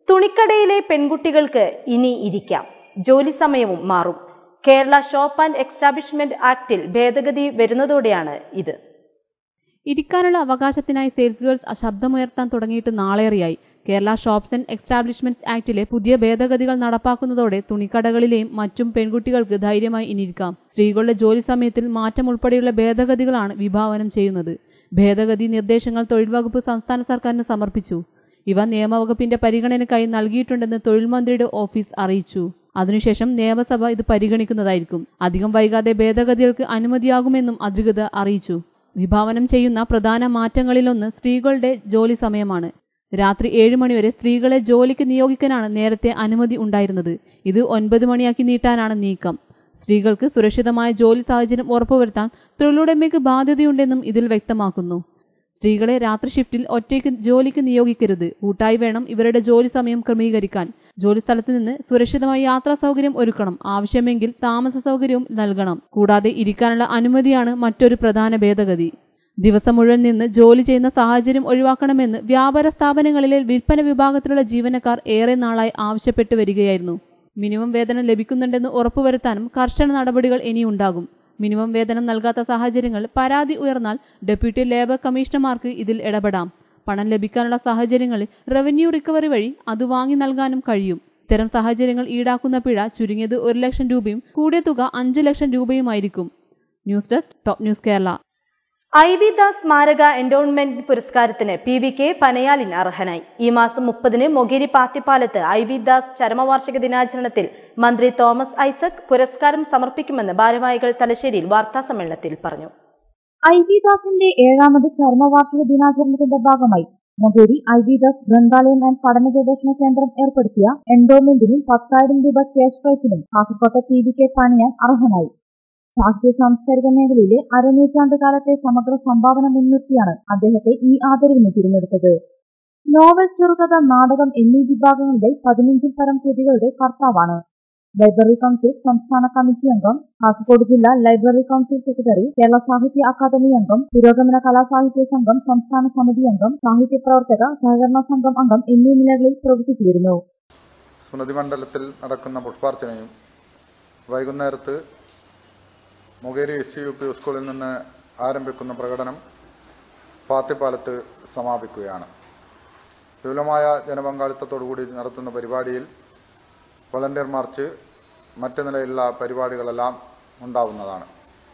തുണിക്കടയിലെ പെൺകുട്ടികൾക്ക് ഇനി ഇരിക്കാം ജോലി സമയവും മാറും കേരള ഷോപ്പ് ആൻഡ് എക്സ്റ്റാബ്ലിഷ്മെന്റ് ആക്ടിൽ ഭേദഗതി വരുന്നതോടെയാണ് ഇത് ഇരിക്കാനുള്ള അവകാശത്തിനായി സെയിൽസ് ഗേൾസ് ശബ്ദമുയർത്താൻ തുടങ്ങിയിട്ട് നാളേറെയായി കേരള ഷോപ്സ് ആൻഡ് എക്സ്റ്റാബ്ലിഷ്മെന്റ്സ് ആക്ടിലെ പുതിയ ഭേദഗതികൾ നടപ്പാക്കുന്നതോടെ തുണിക്കടകളിലെയും മറ്റും പെൺകുട്ടികൾക്ക് ധൈര്യമായി ഇനിയിരിക്കാം സ്ത്രീകളുടെ ജോലി സമയത്തിൽ മാറ്റം ഉൾപ്പെടെയുള്ള ഭേദഗതികളാണ് വിഭാവനം ചെയ്യുന്നത് ഭേദഗതി നിർദ്ദേശങ്ങൾ തൊഴിൽ വകുപ്പ് സംസ്ഥാന സർക്കാരിന് സമർപ്പിച്ചു ഇവ നിയമവകുപ്പിന്റെ പരിഗണനയ്ക്കായി നൽകിയിട്ടുണ്ടെന്ന് തൊഴിൽ മന്ത്രിയുടെ ഓഫീസ് അറിയിച്ചു അതിനുശേഷം നിയമസഭ ഇത് പരിഗണിക്കുന്നതായിരിക്കും അധികം വൈകാതെ ഭേദഗതികൾക്ക് അനുമതിയാകുമെന്നും അധികൃതർ അറിയിച്ചു വിഭാവനം ചെയ്യുന്ന പ്രധാന മാറ്റങ്ങളിലൊന്ന് സ്ത്രീകളുടെ ജോലി സമയമാണ് രാത്രി ഏഴ് മണിവരെ സ്ത്രീകളെ ജോലിക്ക് നിയോഗിക്കാനാണ് നേരത്തെ അനുമതി ഉണ്ടായിരുന്നത് ഇത് ഒൻപത് മണിയാക്കി നീട്ടാനാണ് നീക്കം സ്ത്രീകൾക്ക് സുരക്ഷിതമായ ജോലി സാഹചര്യം ഉറപ്പുവരുത്താൻ തൊഴിലുടമയ്ക്ക് ബാധ്യതയുണ്ടെന്നും ഇതിൽ വ്യക്തമാക്കുന്നു സ്ത്രീകളെ രാത്രി ഷിഫ്റ്റിൽ ഒറ്റയ്ക്ക് ജോലിക്ക് നിയോഗിക്കരുത് കൂട്ടായി വേണം ഇവരുടെ ജോലി സമയം ക്രമീകരിക്കാൻ ജോലി സ്ഥലത്ത് നിന്ന് സുരക്ഷിതമായ യാത്രാ സൗകര്യം ഒരുക്കണം ആവശ്യമെങ്കിൽ താമസ സൗകര്യവും നൽകണം കൂടാതെ ഇരിക്കാനുള്ള അനുമതിയാണ് മറ്റൊരു പ്രധാന ഭേദഗതി ദിവസം മുഴുവൻ നിന്ന് ജോലി ചെയ്യുന്ന സാഹചര്യം ഒഴിവാക്കണമെന്ന് വ്യാപാര സ്ഥാപനങ്ങളിലെ വിൽപ്പന വിഭാഗത്തിലുള്ള ജീവനക്കാർ ഏറെ നാളായി ആവശ്യപ്പെട്ടു വരികയായിരുന്നു മിനിമം വേതനം ലഭിക്കുന്നുണ്ടെന്ന് ഉറപ്പുവരുത്താനും കർശന നടപടികൾ ഇനിയുണ്ടാകും മിനിമം വേതനം നൽകാത്ത സാഹചര്യങ്ങൾ പരാതി ഉയർന്നാൽ ഡെപ്യൂട്ടി ലേബർ കമ്മീഷണർമാർക്ക് ഇതിൽ ഇടപെടാം പണം ലഭിക്കാനുള്ള സാഹചര്യങ്ങളിൽ റവന്യൂ റിക്കവറി വഴി അത് വാങ്ങി നൽകാനും കഴിയും ഇത്തരം സാഹചര്യങ്ങൾ ഈടാക്കുന്ന പിഴ ചുരുങ്ങിയത് ഒരു ലക്ഷം രൂപയും കൂടിയ തുക അഞ്ചു ലക്ഷം രൂപയുമായിരിക്കും news desk top news Kerala I V Das സ്മാരക എൻഡോൺമെന്റ് പുരസ്കാരത്തിന് പി വി കെ പനയാലിൻ അർഹനായി ഈ മാസം മുപ്പതിന് മൊഗേരി പാത്തിപ്പാലത്ത് ഐ വി ദാസ് ചരമവാർഷിക ദിനാചരണത്തിൽ മന്ത്രി തോമസ് ഐസക് പുരസ്കാരം സമർപ്പിക്കുമെന്ന് ഭാരവാഹികൾ തലശ്ശേരിയിൽ വാർത്താസമ്മേളനത്തിൽ പറഞ്ഞു ഐ വി ദാസിന്റെ ഏഴാമത് ചരമവാർഷിക ദിനാചരണത്തിന്റെ ഭാഗമായി മൊകേരി ഐ വി ദാസ് ഗ്രന്ഥാലയം ആൻഡ് പഠന ഗവേഷണ കേന്ദ്രം ഏർപ്പെടുത്തിയ എൻഡോമെന്റിനും പത്തായിരം രൂപ ക്യാഷ് പ്രൈസിനും കാസർകോട്ടെ ടി വി കെ പണിയാൻ അർഹനായി സാഹിത്യ സാംസ്കാരിക മേഖലയിലെ അരനൂറ്റാണ്ട് കാലത്തെ സമഗ്ര സംഭാവന മുൻനിർത്തിയാണ് അദ്ദേഹത്തെ ഈ ആദരവിന് തിരഞ്ഞെടുത്തത് നോവൽ ചെറുകഥ നാടകം എന്നീ വിഭാഗങ്ങളുടെ പതിനഞ്ചിൽ പരം കൃതികളുടെ കർത്താവാണ് ലൈബ്രറി കൗൺസിൽ സംസ്ഥാന കമ്മിറ്റി അംഗം കാസർഗോഡ് ജില്ലാ ലൈബ്രറി കൗൺസിൽ സെക്രട്ടറി കേരള സാഹിത്യ അക്കാദമി അംഗം പുരോഗമന കലാസാഹിത്യ സംഘം സംസ്ഥാന സമിതി അംഗം സാഹിത്യ പ്രവർത്തക സഹകരണ സംഘം അംഗം എന്നീ നിലകളിൽ പ്രവർത്തിച്ചു വരുന്നു സ്മൃതി മണ്ഡലത്തിൽ നടക്കുന്ന പുഷ്പാർച്ചനയും വൈകുന്നേരത്ത് Mokeri S C U P സ്കൂളിൽ നിന്ന് ആരംഭിക്കുന്ന പ്രകടനം പാത്തിപ്പാലത്ത് സമാപിക്കുകയാണ് വിപുലമായ ജനപങ്കാളിത്തത്തോടുകൂടി നടത്തുന്ന പരിപാടിയിൽ വളണ്ടിയർ മാർച്ച് മറ്റ് നിലയിലുള്ള പരിപാടികളെല്ലാം ഉണ്ടാവുന്നതാണ്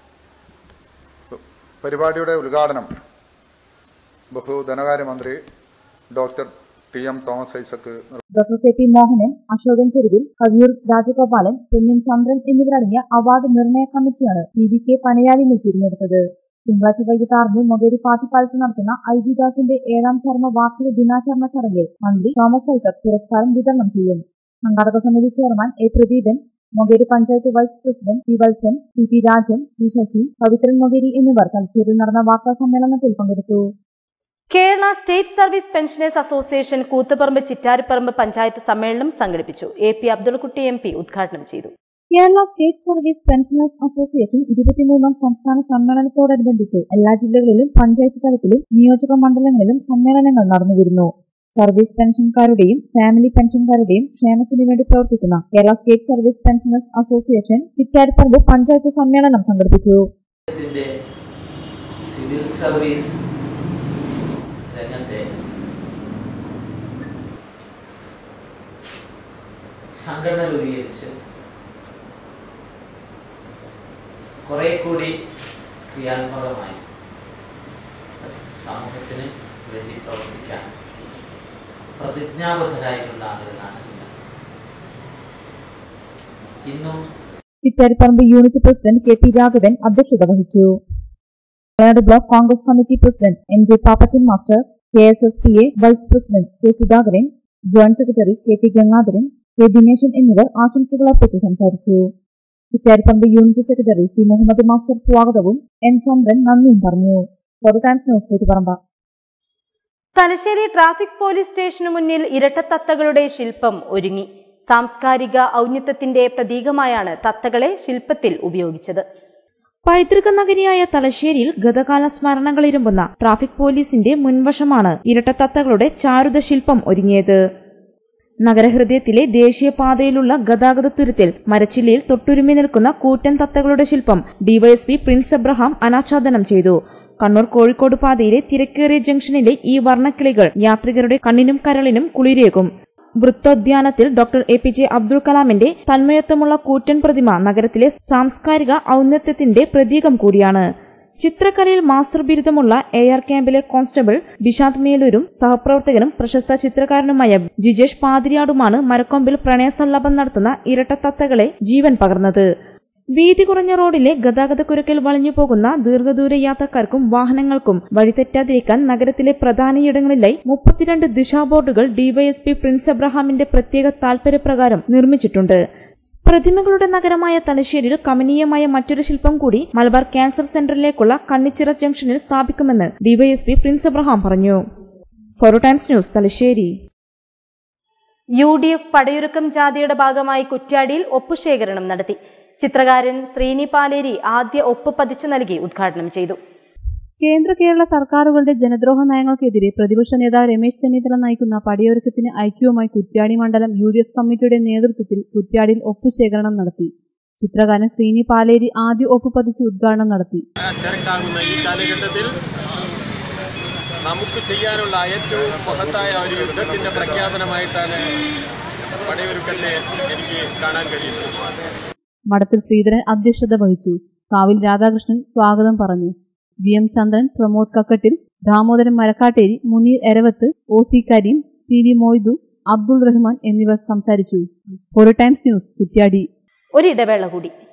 പരിപാടിയുടെ ഉദ്ഘാടനം ബഹു ധനകാര്യമന്ത്രി doctor T M Thomas Isaac doctor K P Mohanan Ashokan Cheruvil Kaviyoor Rajagopalan Ponnin Chandran എന്നിവരടങ്ങിയ അവാർഡ് നിർണയ കമ്മിറ്റിയാണ് പി വി കെ പനയാലിനെ തിരഞ്ഞെടുത്തത് തിങ്കളാഴ്ച വൈകിട്ട് ആറിന് മൊകേരി പാത്തിപ്പാലത്ത് നടത്തുന്ന ഐ വി ദാസിന്റെ ഏഴാം ചർമ്മ വാർഷിക ദിനാചരണ ചടങ്ങിൽ മന്ത്രി തോമസ് ഐസക് പുരസ്കാരം വിതരണം ചെയ്യും സംഘാടക സമിതി chairman A Pradeepan Mokeri panchayat vice president P Valsan P P Rajan P Sasi Pavithran Mokeri എന്നിവർ തലശ്ശേരിയിൽ നടന്ന വാർത്താ സമ്മേളനത്തിൽ പങ്കെടുത്തു Kerala state service pensioners association Koothuparamba Chittariparamba panchayat സമ്മേളനം സംഘടിപ്പിച്ചു A P Abdulkutty M P ഉദ്ഘാടനം ചെയ്തു Kerala state service pensioners association ഇരുപത്തിമൂന്നാം സംസ്ഥാന സമ്മേളനത്തോടനുബന്ധിച്ച് എല്ലാ ജില്ലകളിലും പഞ്ചായത്ത് തലത്തിലും നിയോജക മണ്ഡലങ്ങളിലും സമ്മേളനങ്ങൾ നടന്നുവരുന്നു സർവീസ് പെൻഷൻകാരുടെയും ഫാമിലി പെൻഷൻകാരുടെയും ക്ഷേമത്തിനു വേണ്ടി പ്രവർത്തിക്കുന്ന Kerala state service pensioners association Chittariparamba panchayat സമ്മേളനം സംഘടിപ്പിച്ചു രാജ്യത്തിന്റെ സിവിൽ സർവീസ് രംഗത്തെ സംഘടന രൂപീകരിച്ച് കുറെ കൂടി ക്രിയാത്മകമായി സമൂഹത്തിന് വേണ്ടി പ്രവർത്തിക്കാൻ പ്രതിജ്ഞാബദ്ധരായിട്ടുള്ള ആളുകളാണ് ഇന്ന്. ഇന്നും Chittariparamba unit president K P Raghavan അധ്യക്ഷത വഹിച്ചു Wayanad block Congress committee president M J Pappachan master K S S P A vice president K Sudhakaran joint secretary K P Gangadharan K Dineshan എന്നിവർ ആശംസകൾ അർപ്പിച്ച് സംസാരിച്ചു Chittariparamba unit secretary C Muhammad master സ്വാഗതവും എൻ ചന്ദ്രൻ നന്ദിയും പറഞ്ഞു four times news Koothuparamba Thalassery traffic police സ്റ്റേഷനു മുന്നിൽ ഇരട്ടത്തത്തകളുടെ ശില്പം ഒരുങ്ങി സാംസ്കാരിക ഔന്നത്യത്തിന്റെ പ്രതീകമായാണ് തത്തകളെ ശില്പത്തിൽ ഉപയോഗിച്ചത് പൈതൃക നഗരിയായ തലശ്ശേരിയിൽ ഗതകാല സ്മരണകൾ ഇരുമ്പുന്ന ട്രാഫിക് പോലീസിന്റെ മുൻവശമാണ് ഇരട്ടത്തത്തകളുടെ ചാരുത ശില്പം ഒരുങ്ങിയത് നഗരഹൃദയത്തിലെ ദേശീയപാതയിലുള്ള ഗതാഗതത്തുരത്തിൽ മരച്ചില്ലയിൽ തൊട്ടുരുമി നിൽക്കുന്ന കൂറ്റൻ തത്തകളുടെ ശില്പം ഡിവൈഎസ്പി പ്രിൻസ് എബ്രഹാം അനാച്ഛാദനം ചെയ്തു കണ്ണൂർ കോഴിക്കോട് പാതയിലെ തിരക്കേറിയ ജംഗ്ഷനിലെ ഈ വർണ്ണക്കിളികൾ യാത്രികരുടെ കണ്ണിനും കരളിനും കുളിരേകും വൃത്തോദ്യാനത്തിൽ doctor A P J Abdul കലാമിന്റെ തന്മയത്വമുള്ള കൂറ്റൻ പ്രതിമ നഗരത്തിലെ സാംസ്കാരിക ഔന്നത്യത്തിന്റെ പ്രതീകം കൂടിയാണ് ചിത്രകലയിൽ മാസ്റ്റർ ബിരുദമുള്ള എ ആർ ക്യാമ്പിലെ കോൺസ്റ്റബിൾ ബിഷാദ് മേലൂരും സഹപ്രവർത്തകനും പ്രശസ്ത ചിത്രകാരനുമായ ജിജേഷ് പാതിരിയാടുമാണ് മരക്കൊമ്പിൽ പ്രണയസല്ലാപം നടത്തുന്ന ഇരട്ടത്തത്തകളെ ജീവൻ പകർന്നത് വീതി കുറഞ്ഞ റോഡിലെ ഗതാഗതക്കുരുക്കിൽ വളഞ്ഞു പോകുന്ന ദീർഘദൂര യാത്രക്കാർക്കും വാഹനങ്ങൾക്കും വഴിതെറ്റാതിരിക്കാൻ നഗരത്തിലെ പ്രധാനയിടങ്ങളിലായി മുപ്പത്തിരണ്ട് ദിശാബോർഡുകൾ ഡിവൈഎസ്പി പ്രിൻസ് എബ്രഹാമിന്റെ പ്രത്യേക താൽപര്യപ്രകാരം നിർമ്മിച്ചിട്ടുണ്ട് പ്രതിമകളുടെ നഗരമായ തലശ്ശേരിയിൽ കമനീയമായ മറ്റൊരു ശില്പം കൂടി മലബാർ ക്യാൻസർ സെന്ററിലേക്കുള്ള കണ്ണിച്ചിറ ജംഗ്ഷനിൽ സ്ഥാപിക്കുമെന്ന് ഡിവൈഎസ്പി പ്രിൻസ് എബ്രഹാം പറഞ്ഞു four times news Thalassery U D F പടയൊരുക്കം ജാഥയുടെ ഭാഗമായി കുറ്റ്യാടിയിൽ ഒപ്പുശേഖരണം നടത്തി ചിത്രകാരൻ ശ്രീനി പാലേരി ആദ്യ ഒപ്പ് പതിച്ചു നൽകി ഉദ്ഘാടനം ചെയ്തു കേന്ദ്ര കേരള സർക്കാരുകളുടെ ജനദ്രോഹ നയങ്ങൾക്കെതിരെ പ്രതിപക്ഷ നേതാവ് രമേശ് ചെന്നിത്തല നയിക്കുന്ന പടിയൊരുക്കത്തിന് ഐക്യവുമായി കുറ്റ്യാടി മണ്ഡലം യു ഡി എഫ് കമ്മിറ്റിയുടെ നേതൃത്വത്തിൽ കുറ്റ്യാടിയിൽ ഒപ്പുശേഖരണം നടത്തി ചിത്രകാരൻ ശ്രീനി പാലേരി ആദ്യ ഒപ്പ് പതിച്ച് ഉദ്ഘാടനം നടത്തി തിരക്കാകുന്ന ഈ കാലഘട്ടത്തിൽ നമുക്ക് ചെയ്യാനുള്ള ഏറ്റവും മഹത്തായ ഒരു യുദ്ധത്തിന്റെ പ്രഖ്യാപനമായിട്ടാണ് പടയൊരുക്കത്തെ എനിക്ക് കാണാൻ കഴിയുന്നത് മഠത്തിൽ ശ്രീധരൻ അധ്യക്ഷത വഹിച്ചു കാവിൽ രാധാകൃഷ്ണൻ സ്വാഗതം പറഞ്ഞു V M Chandran Pramod Kakkattil Damodaran Marakkattery Muneer Eravath O C Kareem C V Moithu Abdul Rahman എന്നിവർ സംസാരിച്ചു ഒരു ടൈംസ് ന്യൂസ് കുറ്റ്യാടി ഒരിടവേള കൂടി